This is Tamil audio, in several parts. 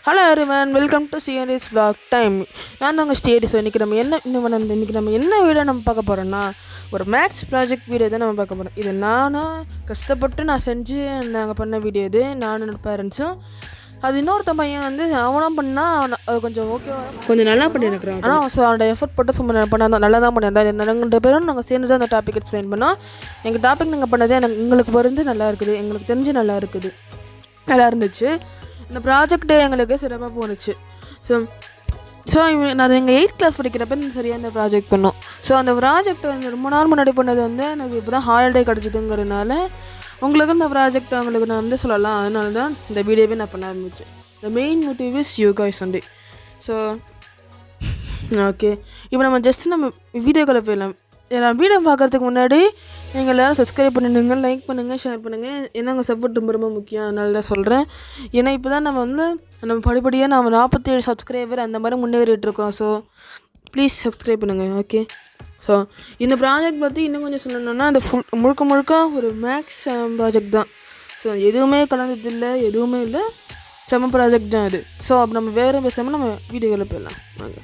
hello man welcome to CNS vlog time நான் தாங்க ஸ்டேடிஸ் இன்றைக்கி நம்ம என்ன இன்னும் நம்ம இன்றைக்கி நம்ம என்ன வீடியோ நம்ம பார்க்க போகிறோன்னா ஒரு மேக்ஸ் ப்ராஜெக்ட் வீடியோ தான் நம்ம பார்க்க போகிறோம் இது நானாக கஷ்டப்பட்டு நான் செஞ்சு நாங்கள் பண்ண வீடியோ இது நானும் என்னோட பேரண்ட்ஸும் அது இன்னொருத்த பையன் வந்து அவனும் பண்ணால் அவன் அது கொஞ்சம் ஓகேவா கொஞ்சம் நல்லா பண்ணியிருக்கிறான் ஆனால் அவன் அவனோட எஃபர்ட் போட்டு சும்மா பண்ணால் நல்லா தான் பண்ணியிருந்தான் நாங்கள் ரெண்டு பேரும் நாங்கள் சேர்ந்து தான் அந்த டாபிக் எக்ஸ்பிளைன் பண்ணோம் எங்கள் டாபிக் நாங்கள் பண்ணதே எனக்கு எங்களுக்கு வந்து நல்லா இருக்குது எங்களுக்கு தெரிஞ்சு நல்லா இருக்குது நல்லா இருந்துச்சு இந்த ப்ராஜெக்ட் எங்களுக்கு சிறப்பாக போணுச்சு ஸோ ஸோ நான் எங்கள் எயிட் கிளாஸ் படிக்கிறப்ப இந்த சரியாக இந்த ப்ராஜெக்ட் பண்ணோம் ஸோ அந்த ப்ராஜெக்ட் வந்து ரொம்ப நாள் முன்னாடி பண்ணது வந்து எனக்கு இப்போ தான் ஹாலிடே கிடச்சிதுங்கிறதுனால உங்களுக்கு இந்த ப்ராஜெக்ட் உங்களுக்கு நான் வந்து சொல்லலாம் அதனால தான் இந்த வீடியோவே நான் பண்ண ஆரம்பித்தேன் the main motive is you guys Sunday so okay இப்போ நம்ம ஜஸ்ட் நம்ம வீடியோக்குள்ளே போயிடலாம் நான் வீடியோ பார்க்குறதுக்கு முன்னாடி நீங்கள் எல்லோரும் சப்ஸ்கிரைப் பண்ணிடுங்க லைக் பண்ணுங்கள் ஷேர் பண்ணுங்கள் ஏன்னா உங்கள் சப்போர்ட் ரொம்ப ரொம்ப முக்கியம் அதனால தான் சொல்கிறேன் ஏன்னா இப்போ தான் நம்ம வந்து நம்ம படிப்படியாக நம்ம நாற்பத்தேழு சப்ஸ்கிரைபர் அந்த மாதிரி முன்னேறிட்டு இருக்கோம் ஸோ ப்ளீஸ் சப்ஸ்கிரைப் பண்ணுங்கள் ஓகே ஸோ இந்த ப்ராஜெக்ட் பற்றி இன்னும் கொஞ்சம் சொல்லணும்னா அந்த ஃபுல் முழுக்க முழுக்க ஒரு மேக்ஸ் ப்ராஜெக்ட் தான் ஸோ எதுவுமே கலந்தது இல்லை எதுவுமே இல்லை செம்ம ப்ராஜெக்ட் தான் இது ஸோ அப்போ நம்ம வேறு பேசாமல் நம்ம வீடியோவில் போயிடலாம் வாங்க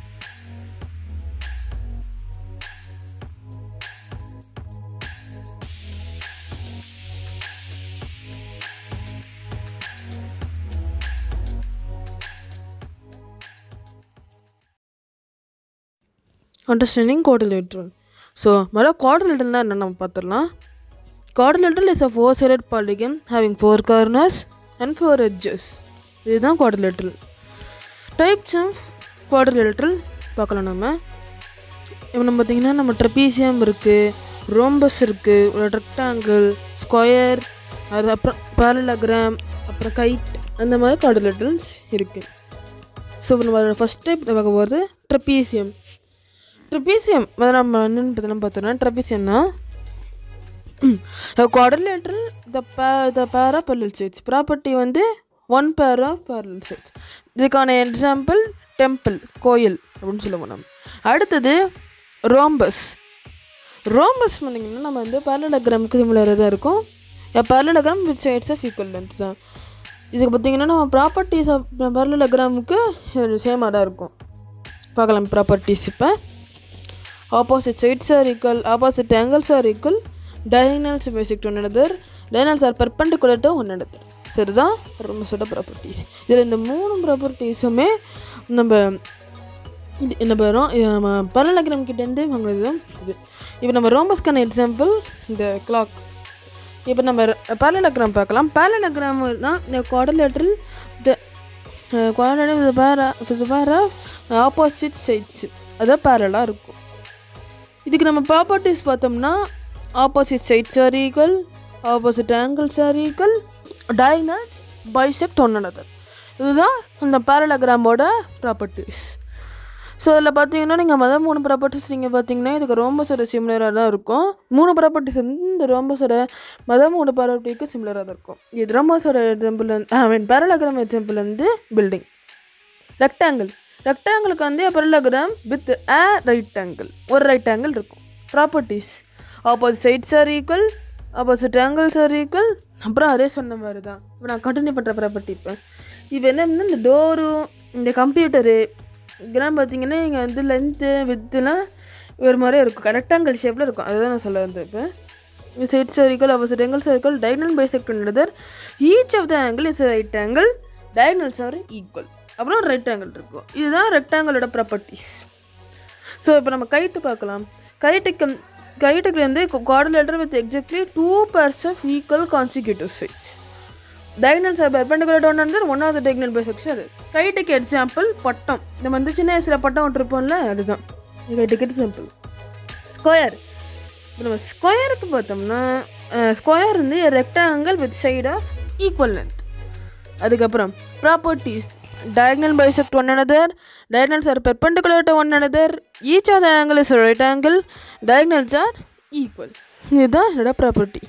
அண்டர்ஸ்டாண்டிங் குவாடிலேட்டர் ஸோ முதல்ல குவாடிலேட்டர்னால் என்ன நம்ம பார்த்துடலாம் quadrilateral is a four sided polygon having four corners and four edges இதுதான் குவாடிலேட்டர் டைப்ஸ் ஆஃப் குவாடிலேட்டர் பார்க்கலாம் நம்ம இப்போ நம்ம பார்த்திங்கன்னா நம்ம ட்ரெபீசியம் இருக்குது ரோம்பஸ் இருக்குது ஒரு ரெக்டாங்கிள் ஸ்கொயர் அது அப்புறம் பேரலகிராம் அப்புறம் கைட் அந்த மாதிரி குவாடிலேட்டர்ஸ் இருக்குது ஸோ இப்போ நம்ம ஃபஸ்ட் டைப் பார்க்க போகிறது ட்ரெபீசியம் ட்ரெபீசியம் அதை நம்ம என்னென்னு பார்த்தோம்னா பார்த்தோம்னா ட்ரெபீசியம்னா குவாடிலேட்டர் த பே the pair of parallel sides property வந்து one pair of parallel sides இதுக்கான எக்ஸாம்பிள் டெம்பிள் கோயில் அப்படின்னு சொல்லுவோம் நம்ம அடுத்தது ரோம்பஸ் ரோம்பஸ் வந்தீங்கன்னா நம்ம வந்து பேரலகிராமுக்கு சிமிலராக தான் இருக்கும் parallelogram with sides of equal length தான் இதுக்கு பார்த்தீங்கன்னா நம்ம ப்ராப்பர்ட்டிஸ் ஆஃப் பேரலகிராமுக்கு சேமாக தான் இருக்கும் பார்க்கலாம் ப்ராப்பர்ட்டிஸ் இப்போ opposite sides are equal opposite angles are equal diagonals basic to another diagonals are perpendicular to one another சரிதான் ரோமஸோட ப்ராப்பர்ட்டிஸ் இதில் இந்த மூணு ப்ராப்பர்ட்டிஸுமே நம்ம இது நம்ம ரோ நம்ம பரலகிராம் கிட்டேருந்து வாங்குறது தான் இது இப்போ நம்ம ரோமஸ்க்கான எக்ஸாம்பிள் இந்த கிளாக் இப்போ நம்ம பேரலகிராம் பார்க்கலாம் பேரலகிராம்னா இந்த குவாடலேட்டரில் த குவாடலேட்டர் பேரா பேரா ஆப்போசிட் சைட்ஸ் அதான் பேரலாக இருக்கும் இதுக்கு நம்ம ப்ராப்பர்ட்டிஸ் பார்த்தோம்னா opposite sides are equal opposite angles are equal diagonals bisect one another இதுதான் இந்த பேரலகிராமோட ப்ராப்பர்ட்டிஸ் ஸோ இதில் பார்த்தீங்கன்னா நீங்கள் மொதல் மூணு ப்ராப்பர்ட்டிஸ் நீங்கள் பார்த்தீங்கன்னா இதுக்கு ரோம்பஸோட சிமிலராக தான் இருக்கும் மூணு ப்ராப்பர்ட்டிஸ் வந்து இந்த ரோம்பஸோட மொதல் மூணு ப்ராப்பர்ட்டிக்கு சிமிலராக தான் இருக்கும் இது ரோம்பஸோட எக்ஸாம்பிள் வந்து ஐ மீன் பேரலகிராம் எக்ஸாம்பிள் வந்து பில்டிங் ரெக்டாங்கிள் ரெக்டாங்கிளுக்கு வந்து parallelogram with a right angle ஒரு ரைட் ஆங்கிள் இருக்கும் properties opposite sides are equal opposite angles are equal அப்புறம் அதே சொன்ன மாதிரி தான் இப்போ நான் கண்டினியூ பண்ணுற ப்ராப்பர்ட்டி இப்போ இப்போ என்ன இந்த டோரும் இந்த கம்ப்யூட்டரு இதெல்லாம் பார்த்தீங்கன்னா இங்கே வந்து லென்த்து வித்துலாம் ஒரு மாதிரியே இருக்கும் ரெக்டாங்கிள் ஷேப்பில் இருக்கும் அதுதான் நான் சொல்ல வந்தேன் இப்போ sides are equal opposite angles are equal diagonal bisect another each of the angle is right angle diagonals are equal அப்புறம் ரைட் ஆங்கிள் இருக்கும் இதுதான் ரெக்டாங்கிளோட ப்ராப்பர்ட்டிஸ் ஸோ இப்போ நம்ம கைட்டு பார்க்கலாம் கைட்டுக்கு கைட்டுக்கு வந்து quadrilateral with exactly two pairs of equal consecutive sides diagonals are perpendicular one வந்து one of the diagonal bisects அது கைட்டுக்கு எக்ஸாம்பிள் பட்டம் நம்ம வந்து சின்ன வயசில் பட்டம் விட்டுருப்போம்ல அதுதான் கைட்டுக்கு எக்ஸாம்பிள் ஸ்கொயர் இப்போ நம்ம ஸ்கொயருக்கு பார்த்தோம்னா ஸ்கொயர் வந்து rectangle with side of equal length அதுக்கப்புறம் properties diagonal bisect one another diagonals are perpendicular to one another each of the angle is a right angle diagonals are equal இதுதான் என்னோட ப்ராப்பர்ட்டி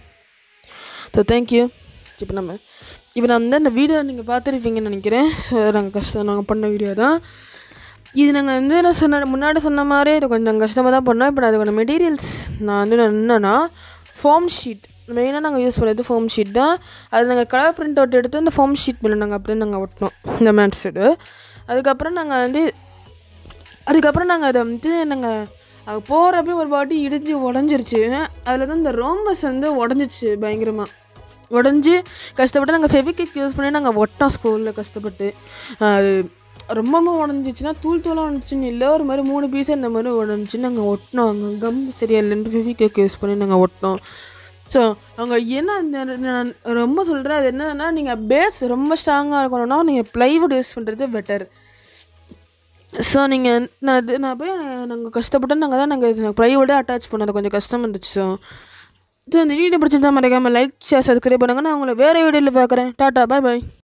ஸோ தேங்க்யூ இப்போ நம்ம இப்போ நான் வந்து அந்த வீடியோ நீங்கள் பார்த்துருப்பீங்கன்னு நினைக்கிறேன் ஸோ நாங்கள் கஷ்டம் நாங்கள் பண்ண வீடியோ தான் இது நாங்கள் வந்து நான் சொன்ன முன்னாடி சொன்ன மாதிரி இது கொஞ்சம் கஷ்டமாக தான் பண்ணோம் இப்போ நான் அதுக்கான மெட்டீரியல்ஸ் நான் வந்து என்னென்னா ஃபார்ம் ஷீட் மெயினாக நாங்கள் யூஸ் பண்ணது ஃபோம் ஷீட் தான் அது நாங்கள் கலர் பிரிண்ட் அவுட் எடுத்து அந்த ஃபோம் ஷீட் மேலே நாங்கள் அப்படியே நாங்கள் ஒட்டினோம் இந்த மேட் செட்டு அதுக்கப்புறம் நாங்கள் வந்து அதுக்கப்புறம் நாங்கள் அதை வந்து நாங்கள் அது போகிறப்ப ஒரு வாட்டி இடிஞ்சு உடஞ்சிருச்சு அதில் தான் இந்த ரோம்பஸ் வந்து உடஞ்சிச்சு பயங்கரமாக உடஞ்சி கஷ்டப்பட்டு நாங்கள் ஃபெவிக்விக் யூஸ் பண்ணி நாங்கள் ஒட்டோம் ஸ்கூலில் கஷ்டப்பட்டு அது ரொம்பவும் உடஞ்சிச்சுன்னா தூள் தூளாக வந்துச்சுன்னு இல்லை ஒரு மாதிரி மூணு பீஸ் இந்த மாதிரி உடஞ்சி நாங்கள் ஒட்டினோம் அங்கே கம் சரியா இல்லைன்னு ஃபெவிக்விக் யூஸ் பண்ணி நாங்கள் ஒட்டினோம் ஸோ அவங்க என்ன இந்த- நான் ரொம்ப சொல்கிறேன் அது என்னன்னா நீங்கள் பேஸ் ரொம்ப ஸ்ட்ராங்காக இருக்கணும்னா நீங்கள் ப்ளைவுட் யூஸ் பண்ணுறது பெட்டர் ஸோ நீங்கள் நான் இது நான் போய் நாங்கள் கஷ்டப்பட்டு நாங்கள் தான் நாங்கள் ப்ளைவுடே அட்டாச் பண்ணது கொஞ்சம் கஷ்டம் இருந்துச்சு ஸோ ஸோ இந்த வீடியோ பிடிச்சிருந்தா மறக்காமல் லைக் ஷேர் சப்ஸ்கிரைப் பண்ணுங்க நான் உங்களை வேறு வீடியோவில் பார்க்குறேன் டாட்டா பாய் பாய்